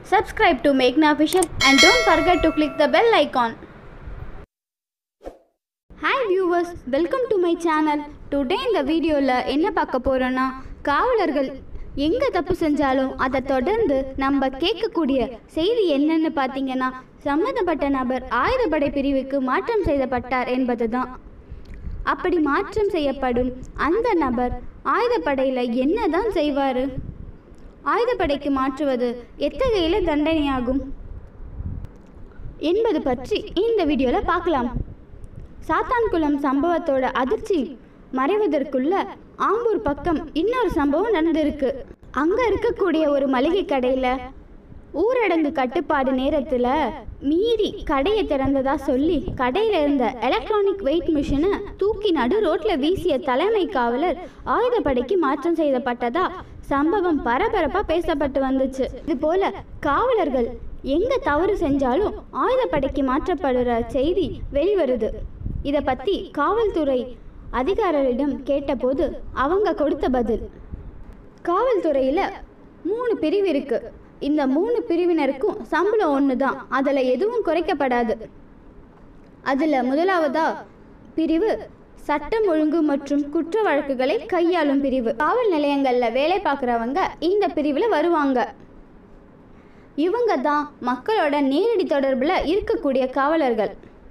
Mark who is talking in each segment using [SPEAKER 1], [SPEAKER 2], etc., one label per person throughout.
[SPEAKER 1] Subscribe to Meghna Official and don't forget to click the bell icon. Hi viewers welcome to my channel today இந்த வீடியோவில் என்ன பார்க்க போகிறோன்னா காவலர்கள் எங்கே தப்பு செஞ்சாலும் அதை தொடர்ந்து நம்ம கேட்கக்கூடிய செய்தி என்னன்னு பார்த்தீங்கன்னா சம்மந்தப்பட்ட நபர் ஆயுதப்படை பிரிவுக்கு மாற்றம் செய்யப்பட்டார் என்பது தான் அப்படி மாற்றம் செய்யப்படும் அந்த நபர் ஆயுதப்படையில் என்ன தான் செய்வார் ஆயுதப்படைக்கு மாற்றுவது எத்தகைய தண்டனையாகும் என்பது பற்றி இந்த வீடியோவில் பார்க்கலாம் சாத்தான்குளம் சம்பவத்தோட அதிர்ச்சி மறைவதற்குள்ள ஆம்பூர் பக்கம் இன்னொரு சம்பவம் நடந்திருக்கு அங்க இருக்கக்கூடிய ஒரு மளிகை கடையில ஊரடங்கு கட்டுப்பாடு நேரத்தில் மீறி கடையை திறந்ததா சொல்லி கடையில் இருந்த எலக்ட்ரானிக் வெயிட் மிஷினை தூக்கி நடு ரோட்டில் வீசிய தலைமை காவலர் ஆயுதப்படைக்கு மாற்றம் செய்யப்பட்டதா சம்பவம் பரபரப்பாக பேசப்பட்டு வந்துச்சு இது போல காவலர்கள் எங்க தவறு செஞ்சாலும் ஆயுதப்படைக்கு மாற்றப்படுற செய்தி வெளிவருது இதை பற்றி காவல்துறை அதிகாரிகளிடம் கேட்டபோது அவங்க கொடுத்த பதில் காவல்துறையில் மூணு பிரிவு இருக்கு இந்த மூணு பிரிவினருக்கும் சம்பளம் ஒன்று தான் அதில் எதுவும் குறைக்கப்படாது அதில் முதலாவதா பிரிவு சட்டம் ஒழுங்கு மற்றும் குற்ற வழக்குகளை கையாளும் பிரிவு காவல் நிலையங்களில் வேலை பார்க்குறவங்க இந்த பிரிவில் வருவாங்க இவங்க தான் மக்களோட நேரடி தொடர்பில் இருக்கக்கூடிய காவலர்கள்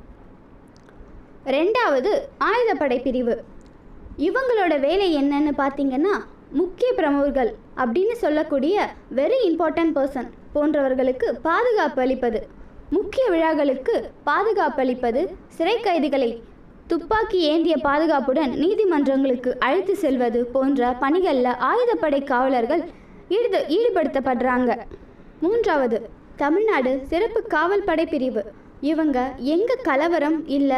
[SPEAKER 1] ரெண்டாவது ஆயுதப்படை பிரிவு இவங்களோட வேலை என்னன்னு பார்த்தீங்கன்னா முக்கிய பிரமுகர்கள் அப்படின்னு சொல்லக்கூடிய வெரி இம்பார்ட்டன்ட் பர்சன் போன்றவர்களுக்கு பாதுகாப்பு அளிப்பது முக்கிய விழாக்களுக்கு பாதுகாப்பு அளிப்பது சிறை கைதிகளை துப்பாக்கி ஏந்திய பாதுகாப்புடன் நீதிமன்றங்களுக்கு அழைத்து செல்வது போன்ற பணிகளில் ஆயுதப்படை காவலர்கள் ஈடு ஈடுபடுத்தப்படுறாங்க மூன்றாவது தமிழ்நாடு சிறப்பு காவல் படை பிரிவு இவங்க எங்க கலவரம் இல்லை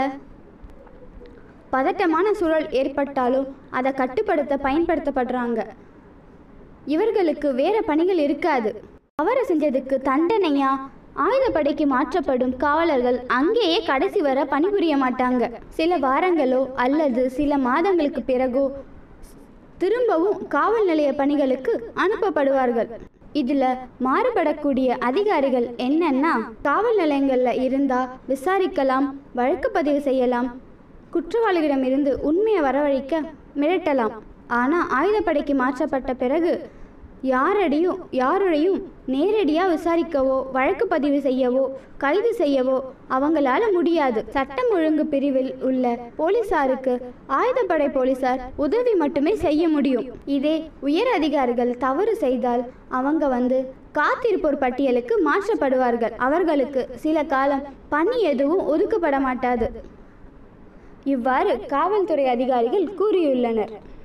[SPEAKER 1] பதட்டமான சூழல் ஏற்பட்டாலும் அதை கட்டுப்படுத்த பயன்படுத்தப்படுறாங்க இவர்களுக்கு வேற பணிகள் இருக்காது தவறு செஞ்சதுக்கு தண்டனையா ஆயுதப்படைக்கு மாற்றப்படும் காவலர்கள் அங்கேயே கடைசி வர பணிபுரிய மாட்டாங்க சில வாரங்களோ அல்லது சில மாதங்களுக்கு பிறகோ திரும்பவும் காவல் நிலைய பணிகளுக்கு அனுப்பப்படுவார்கள் இதுல மாறுபடக்கூடிய அதிகாரிகள் என்னன்னா காவல் நிலையங்கள்ல இருந்தா விசாரிக்கலாம் வழக்கு பதிவு செய்யலாம் குற்றவாளிகளிடமிருந்து உண்மையை வரவழைக்க மிரட்டலாம் ஆனால் ஆயுதப்படைக்கு மாற்றப்பட்ட பிறகு யாரடியும் யாருடையும் நேரடியாக விசாரிக்கவோ வழக்கு பதிவு செய்யவோ கைது செய்யவோ அவங்களால முடியாது சட்டம் ஒழுங்கு பிரிவில் உள்ள போலீசாருக்கு ஆயுதப்படை போலீசார் உதவி மட்டுமே செய்ய முடியும் இதே உயர் அதிகாரிகள் தவறு செய்தால் அவங்க வந்து காத்திருப்போர் பட்டியலுக்கு மாற்றப்படுவார்கள் அவர்களுக்கு சில காலம் பணி எதுவும் ஒதுக்கப்பட மாட்டாது இவ்வாறு காவல்துறை அதிகாரிகள் கூறியுள்ளனர்